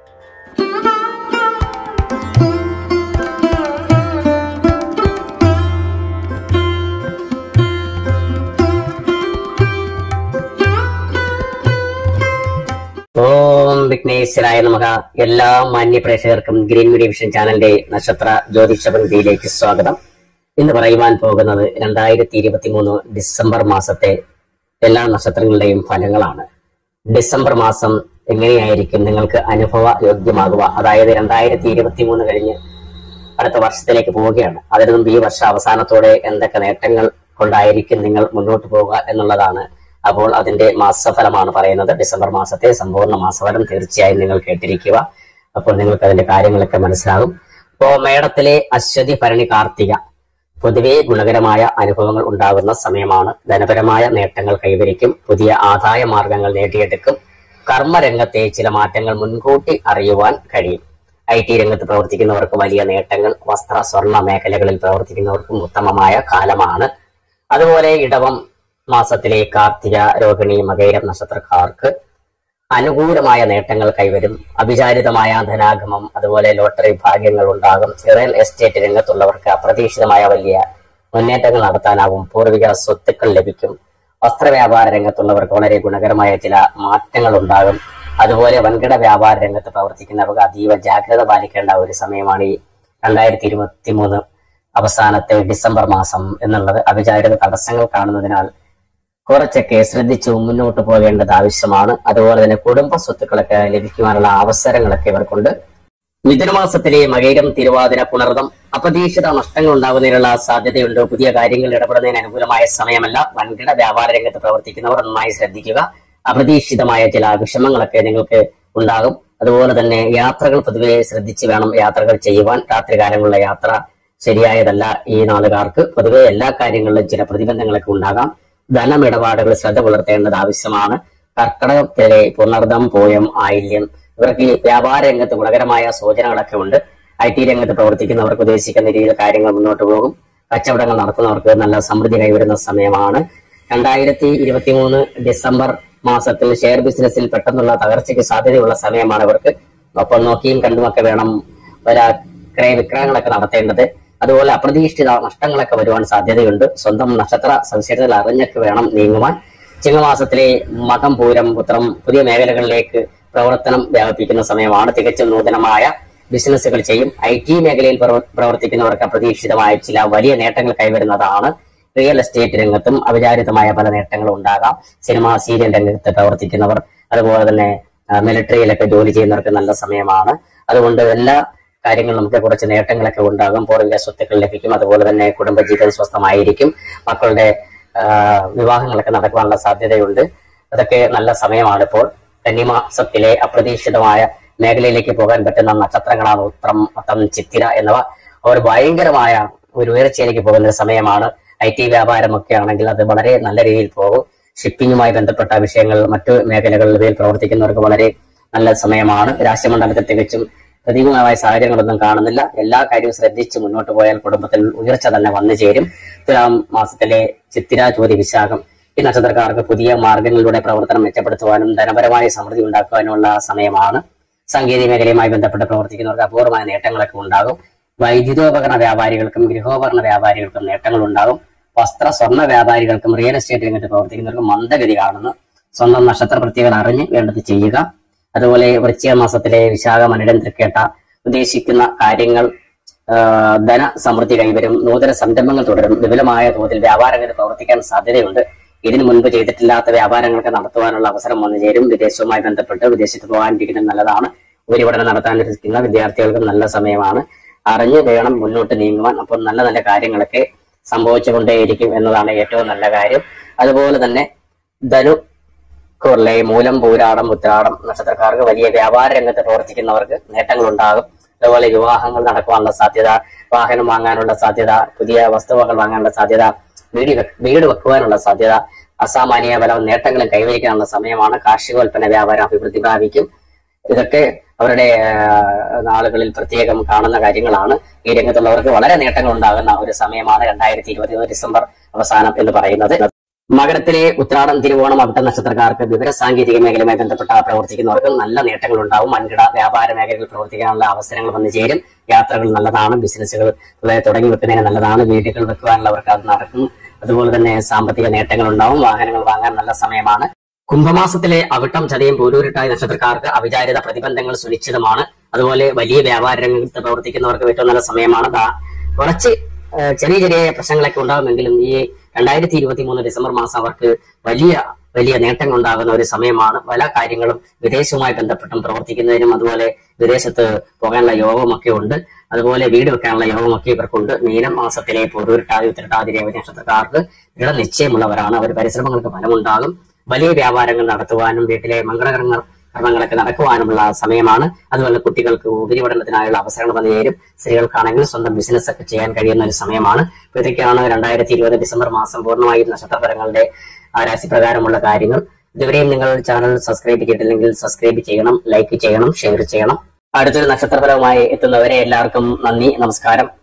ഓം വിഘ്നേശ്വരായ നമക എല്ലാ മാന്യ പ്രേക്ഷകർക്കും ഗ്രീൻ മീഡിയ വിഷൻ ചാനലിന്റെ നക്ഷത്ര ജ്യോതിഷ പങ്ക്തിയിലേക്ക് സ്വാഗതം ഇന്ന് പറയുവാൻ പോകുന്നത് രണ്ടായിരത്തി ഇരുപത്തി മൂന്ന് ഡിസംബർ മാസത്തെ എല്ലാ നക്ഷത്രങ്ങളുടെയും ഫലങ്ങളാണ് ഡിസംബർ മാസം എങ്ങനെയായിരിക്കും നിങ്ങൾക്ക് അനുഭവ യോഗ്യമാകുക അതായത് രണ്ടായിരത്തി ഇരുപത്തി മൂന്ന് കഴിഞ്ഞ് അടുത്ത വർഷത്തിലേക്ക് പോവുകയാണ് അതിനു മുമ്പ് ഈ വർഷ അവസാനത്തോടെ എന്തൊക്കെ നേട്ടങ്ങൾ കൊണ്ടായിരിക്കും നിങ്ങൾ മുന്നോട്ട് പോവുക എന്നുള്ളതാണ് അപ്പോൾ അതിന്റെ മാസഫലമാണ് പറയുന്നത് ഡിസംബർ മാസത്തെ സമ്പൂർണ്ണ മാസഫലം തീർച്ചയായും നിങ്ങൾ കേട്ടിരിക്കുക അപ്പോൾ നിങ്ങൾക്ക് അതിന്റെ കാര്യങ്ങളൊക്കെ മനസ്സിലാകും ഇപ്പോ മേടത്തിലെ അശ്വതി ഭരണി കാർത്തിക പൊതുവെ ഗുണകരമായ അനുഭവങ്ങൾ ഉണ്ടാകുന്ന സമയമാണ് ധനപരമായ നേട്ടങ്ങൾ കൈവരിക്കും പുതിയ ആദായ മാർഗങ്ങൾ നേടിയെടുക്കും കർമ്മരംഗത്തെ ചില മാറ്റങ്ങൾ മുൻകൂട്ടി അറിയുവാൻ കഴിയും ഐ ടി രംഗത്ത് പ്രവർത്തിക്കുന്നവർക്ക് വലിയ നേട്ടങ്ങൾ വസ്ത്ര സ്വർണ്ണ മേഖലകളിൽ പ്രവർത്തിക്കുന്നവർക്കും ഉത്തമമായ കാലമാണ് അതുപോലെ ഇടവം മാസത്തിലെ കാർത്തിക രോഹിണി മകൈരം നക്ഷത്രക്കാർക്ക് അനുകൂലമായ നേട്ടങ്ങൾ കൈവരും അവിചാരിതമായ ധനാഗമം അതുപോലെ ലോട്ടറി ഭാഗ്യങ്ങൾ ഉണ്ടാകും റിയൽ എസ്റ്റേറ്റ് രംഗത്തുള്ളവർക്ക് അപ്രതീക്ഷിതമായ വലിയ മുന്നേറ്റങ്ങൾ നടത്താനാവും പൂർവിക സ്വത്തുക്കൾ ലഭിക്കും വസ്ത്രവ്യാപാര രംഗത്തുള്ളവർക്ക് വളരെ ഗുണകരമായ ചില മാറ്റങ്ങൾ ഉണ്ടാകും അതുപോലെ വൻകിട വ്യാപാര രംഗത്ത് പ്രവർത്തിക്കുന്നവർക്ക് അതീവ ജാഗ്രത പാലിക്കേണ്ട ഒരു സമയമാണ് ഈ രണ്ടായിരത്തി ഇരുപത്തി മൂന്ന് അവസാനത്തെ ഡിസംബർ മാസം എന്നുള്ളത് അവിചാരിത തടസ്സങ്ങൾ കാണുന്നതിനാൽ കുറച്ചൊക്കെ ശ്രദ്ധിച്ചു മുന്നോട്ട് പോകേണ്ടത് ആവശ്യമാണ് അതുപോലെ തന്നെ കുടുംബ സ്വത്തുക്കളൊക്കെ ലഭിക്കുവാനുള്ള അവസരങ്ങളൊക്കെ ഇവർക്കുണ്ട് മിഥുനമാസത്തിലെ മകയിരം തിരുവാതിര പുണർദം അപ്രതീക്ഷിത നഷ്ടങ്ങൾ ഉണ്ടാകുന്നതിനുള്ള സാധ്യതയുണ്ട് പുതിയ കാര്യങ്ങൾ ഇടപെടുന്നതിന് അനുകൂലമായ സമയമല്ല വൻകിട വ്യാപാര രംഗത്ത് പ്രവർത്തിക്കുന്നവർ നന്നായി ശ്രദ്ധിക്കുക അപ്രതീക്ഷിതമായ ചില വിഷമങ്ങളൊക്കെ നിങ്ങൾക്ക് ഉണ്ടാകും അതുപോലെ തന്നെ യാത്രകൾ പൊതുവെ ശ്രദ്ധിച്ച് വേണം യാത്രകൾ ചെയ്യുവാൻ രാത്രികാലങ്ങളുള്ള യാത്ര ശരിയായതല്ല ഈ നാളുകാർക്ക് പൊതുവെ എല്ലാ കാര്യങ്ങളിലും ചില പ്രതിബന്ധങ്ങളൊക്കെ ഉണ്ടാകാം ധനമിടപാടുകൾ ശ്രദ്ധ പുലർത്തേണ്ടത് ആവശ്യമാണ് കർക്കടകത്തിലെ പുണർദം പോയം ആയില്യം ഇവർക്ക് ഈ വ്യാപാര രംഗത്ത് ഗുണകരമായ സൂചനകളൊക്കെ ഉണ്ട് ഐ ടി രംഗത്ത് പ്രവർത്തിക്കുന്നവർക്ക് ഉദ്ദേശിക്കുന്ന രീതിയിൽ കാര്യങ്ങൾ മുന്നോട്ട് പോകും കച്ചവടങ്ങൾ നടത്തുന്നവർക്ക് നല്ല സമൃദ്ധി കൈവരുന്ന സമയമാണ് രണ്ടായിരത്തി ഇരുപത്തി മൂന്ന് ഡിസംബർ മാസത്തിൽ ഷെയർ ബിസിനസ്സിൽ പെട്ടെന്നുള്ള തകർച്ചയ്ക്ക് സാധ്യതയുള്ള സമയമാണ് ഇവർക്ക് ഒപ്പം നോക്കിയും കണ്ടുമൊക്കെ വേണം ഒരു ക്രയ വിക്രയങ്ങളൊക്കെ നടത്തേണ്ടത് അതുപോലെ അപ്രതീക്ഷിത നഷ്ടങ്ങളൊക്കെ വരുവാൻ സാധ്യതയുണ്ട് സ്വന്തം നക്ഷത്ര സവിശേഷതകൾ അറിഞ്ഞൊക്കെ വേണം നീങ്ങുവാൻ ചിങ്ങമാസത്തിലെ മകം പൂരം പുത്രം പുതിയ മേഖലകളിലേക്ക് പ്രവർത്തനം വ്യാപിപ്പിക്കുന്ന സമയമാണ് തികച്ചും നൂതനമായ ബിസിനസ്സുകൾ ചെയ്യും ഐ ടി മേഖലയിൽ പ്രവർ- പ്രവർത്തിക്കുന്നവർക്ക് അപ്രതീക്ഷിതമായ ചില വലിയ നേട്ടങ്ങൾ കൈവരുന്നതാണ് റിയൽ എസ്റ്റേറ്റ് രംഗത്തും അവിചാരിതമായ പല നേട്ടങ്ങളും ഉണ്ടാകാം സിനിമ സീരിയൽ രംഗത്ത് പ്രവർത്തിക്കുന്നവർ അതുപോലെ തന്നെ ആ, മിലിറ്ററിയിലൊക്കെ ജോലി ചെയ്യുന്നവർക്ക് നല്ല സമയമാണ് അതുകൊണ്ട് എല്ലാ കാര്യങ്ങളും നമുക്ക് കുറച്ച് നേട്ടങ്ങളൊക്കെ ഉണ്ടാകും പൂർവിക സ്വത്തുക്കൾ ലഭിക്കും അതുപോലെ തന്നെ കുടുംബജീവിതം സ്വസ്ഥമായിരിക്കും മക്കളുടെ ആ, വിവാഹങ്ങളൊക്കെ നടക്കുവാനുള്ള സാധ്യതയുണ്ട് അതൊക്കെ നല്ല സമയമാണ് ഇപ്പോൾ കന്നിമാസത്തിലെ അപ്രതീക്ഷിതമായ മേഖലയിലേക്ക് പോകാൻ പറ്റുന്ന നക്ഷത്രങ്ങളാണ് ഉത്രം അത്തം ചിത്തിര എന്നിവ അവർ ഭയങ്കരമായ ഒരു ഉയർച്ചയിലേക്ക് പോകുന്ന ഒരു സമയമാണ് ഐ ടി വ്യാപാരമൊക്കെ ആണെങ്കിൽ അത് വളരെ നല്ല രീതിയിൽ പോകും ഷിപ്പിങ്ങുമായി ബന്ധപ്പെട്ട വിഷയങ്ങൾ മറ്റു മേഖലകളിൽ പ്രവർത്തിക്കുന്നവർക്ക് വളരെ നല്ല സമയമാണ് രാഷ്ട്രമണ്ഡലത്തിൽ തികച്ചും പ്രതികൂലമായ സാഹചര്യങ്ങളൊന്നും കാണുന്നില്ല എല്ലാ കാര്യവും ശ്രദ്ധിച്ച് മുന്നോട്ട് പോയാൽ കുടുംബത്തിൽ ഉയർച്ച തന്നെ വന്നു ചേരും തുലാം മാസത്തിലെ ചിത്തിര ജ്യോതി വിശാഖം ഈ നക്ഷത്രക്കാർക്ക് പുതിയ മാർഗങ്ങളിലൂടെ പ്രവർത്തനം മെച്ചപ്പെടുത്തുവാനും ധനപരമായ സമൃദ്ധി ഉണ്ടാക്കുവാനുമുള്ള സമയമാണ് സാങ്കേതിക മേഖലയുമായി ബന്ധപ്പെട്ട് പ്രവർത്തിക്കുന്നവർക്ക് അപൂർവമായ നേട്ടങ്ങളൊക്കെ ഉണ്ടാകും വൈദ്യുതോപകരണ വ്യാപാരികൾക്കും ഗൃഹോപകരണ വ്യാപാരികൾക്കും നേട്ടങ്ങൾ ഉണ്ടാകും വസ്ത്ര സ്വർണ്ണ വ്യാപാരികൾക്കും റിയൽ എസ്റ്റേറ്റ് രംഗത്ത് പ്രവർത്തിക്കുന്നവർക്കും മന്ദഗതി കാണുന്നു സ്വന്തം നക്ഷത്ര പ്രത്യേകത അറിഞ്ഞ് വേണ്ടത് ചെയ്യുക അതുപോലെ വൃശ്ചിക മാസത്തിലെ വിശാഖ മനിടം തൃക്കേട്ട ഉദ്ദേശിക്കുന്ന കാര്യങ്ങൾ ആ, ധന സമൃദ്ധി കൈവരും നൂതന സംരംഭങ്ങൾ തുടരും വിപുലമായ തോതിൽ വ്യാപാര രംഗത്ത് പ്രവർത്തിക്കാൻ സാധ്യതയുണ്ട് ഇതിനു മുൻപ് ചെയ്തിട്ടില്ലാത്ത വ്യാപാരങ്ങൾക്ക് നടത്തുവാനുള്ള അവസരം വന്നു ചേരും വിദേശവുമായി ബന്ധപ്പെട്ട് വിദേശത്ത് പോകാനിരിക്കുന്നത് നല്ലതാണ് ഉപരിപഠനം നടത്താനിരിക്കുന്ന വിദ്യാർത്ഥികൾക്കും നല്ല സമയമാണ് അറിഞ്ഞു വേണം മുന്നോട്ട് നീങ്ങുവാൻ അപ്പോൾ നല്ല നല്ല കാര്യങ്ങളൊക്കെ സംഭവിച്ചുകൊണ്ടേയിരിക്കും എന്നതാണ് ഏറ്റവും നല്ല കാര്യം അതുപോലെ തന്നെ ധനു കുർലെ മൂലം പൂരാടം ഉത്രാടം നക്ഷത്രക്കാർക്ക് വലിയ വ്യാപാര രംഗത്ത് പ്രവർത്തിക്കുന്നവർക്ക് നേട്ടങ്ങൾ ഉണ്ടാകും അതുപോലെ വിവാഹങ്ങൾ നടക്കുവാനുള്ള സാധ്യത വാഹനം വാങ്ങാനുള്ള സാധ്യത പുതിയ വസ്തുവകൾ വാങ്ങാനുള്ള സാധ്യത വീട് വെ- വീട് വെക്കുവാനുള്ള സാധ്യത അസാമാന്യ പല നേട്ടങ്ങളും കൈവരിക്കാനുള്ള സമയമാണ് കാർഷികോൽപ്പന്ന വ്യാപാരം അഭിവൃദ്ധി പ്രാപിക്കും ഇതൊക്കെ അവരുടെ ആ, നാളുകളിൽ പ്രത്യേകം കാണുന്ന കാര്യങ്ങളാണ് ഈ രംഗത്തുള്ളവർക്ക് വളരെ നേട്ടങ്ങൾ ഉണ്ടാകുന്ന ഒരു സമയമാണ് രണ്ടായിരത്തി ഇരുപത്തി ഡിസംബർ അവസാനം എന്ന് പറയുന്നത് മകരത്തിലെ ഉത്രാടം തിരുവോണം അവിട്ട നക്ഷത്രക്കാർക്ക് വിവര സാങ്കേതിക മേഖലയുമായി ബന്ധപ്പെട്ട പ്രവർത്തിക്കുന്നവർക്ക് നല്ല നേട്ടങ്ങൾ ഉണ്ടാവും വൻകിട വ്യാപാര മേഖലകളിൽ പ്രവർത്തിക്കാനുള്ള അവസരങ്ങൾ വന്നു ചേരും യാത്രകൾ നല്ലതാണ് ബിസിനസ്സുകൾ തുടങ്ങി വെക്കുന്നതിന് നല്ലതാണ് വീടുകൾ വെക്കുവാനുള്ളവർക്ക് അത് നടക്കും അതുപോലെ തന്നെ സാമ്പത്തിക നേട്ടങ്ങൾ ഉണ്ടാവും വാഹനങ്ങൾ വാങ്ങാൻ നല്ല സമയമാണ് കുംഭമാസത്തിലെ അവിട്ടം ചതയും പൂരൂരിട്ടായ നക്ഷത്രക്കാർക്ക് അവിചാരിത പ്രതിബന്ധങ്ങൾ സുനിശ്ചിതമാണ് അതുപോലെ വലിയ വ്യാപാര രംഗത്ത് പ്രവർത്തിക്കുന്നവർക്ക് ഏറ്റവും നല്ല സമയമാണ് ദാ- കുറച്ച് ഏഹ്, ചെറിയ ചെറിയ പ്രശ്നങ്ങളൊക്കെ ഉണ്ടാകുമെങ്കിലും ഈ രണ്ടായിരത്തി ഇരുപത്തി മൂന്ന് ഡിസംബർ മാസം അവർക്ക് വലിയ വലിയ നേട്ടങ്ങൾ ഉണ്ടാകുന്ന ഒരു സമയമാണ് പല കാര്യങ്ങളും വിദേശവുമായി ബന്ധപ്പെട്ടും പ്രവർത്തിക്കുന്നതിനും അതുപോലെ വിദേശത്ത് പോകാനുള്ള യോഗമൊക്കെ ഉണ്ട് അതുപോലെ വീട് വെക്കാനുള്ള യോഗമൊക്കെ ഇവർക്കുണ്ട് മീനം മാസത്തിലെ പൊരുട്ടാതി ഉത്തരട്ടാതി രേവതി നക്ഷത്രക്കാർക്ക് ദൃഢനിശ്ചയമുള്ളവരാണ് അവർ പരിശ്രമങ്ങൾക്ക് ഫലമുണ്ടാകും വലിയ വ്യാപാരങ്ങൾ നടത്തുവാനും വീട്ടിലെ മംഗളകരങ്ങൾ കർമ്മങ്ങളൊക്കെ നടക്കുവാനുമുള്ള സമയമാണ് അതുപോലെ കുട്ടികൾക്ക് ഉപരിപഠനത്തിനായുള്ള അവസരങ്ങൾ വന്നു ചേരും സ്ത്രീകൾക്കാണെങ്കിൽ സ്വന്തം ബിസിനസ് ഒക്കെ ചെയ്യാൻ കഴിയുന്ന ഒരു സമയമാണ് അപ്പൊ ഇതൊക്കെയാണ് രണ്ടായിരത്തി ഇരുപത് ഡിസംബർ മാസം പൂർണ്ണമായും നക്ഷത്രഫലങ്ങളുടെ ആ രാശിപ്രകാരമുള്ള കാര്യങ്ങൾ ഇതുവരെയും നിങ്ങൾ ചാനൽ സബ്സ്ക്രൈബ് ചെയ്തിട്ടില്ലെങ്കിൽ സബ്സ്ക്രൈബ് ചെയ്യണം ലൈക്ക് ചെയ്യണം ഷെയർ ചെയ്യണം അടുത്തൊരു നക്ഷത്രപരവുമായി എത്തുന്നവരെ എല്ലാവർക്കും നന്ദി നമസ്കാരം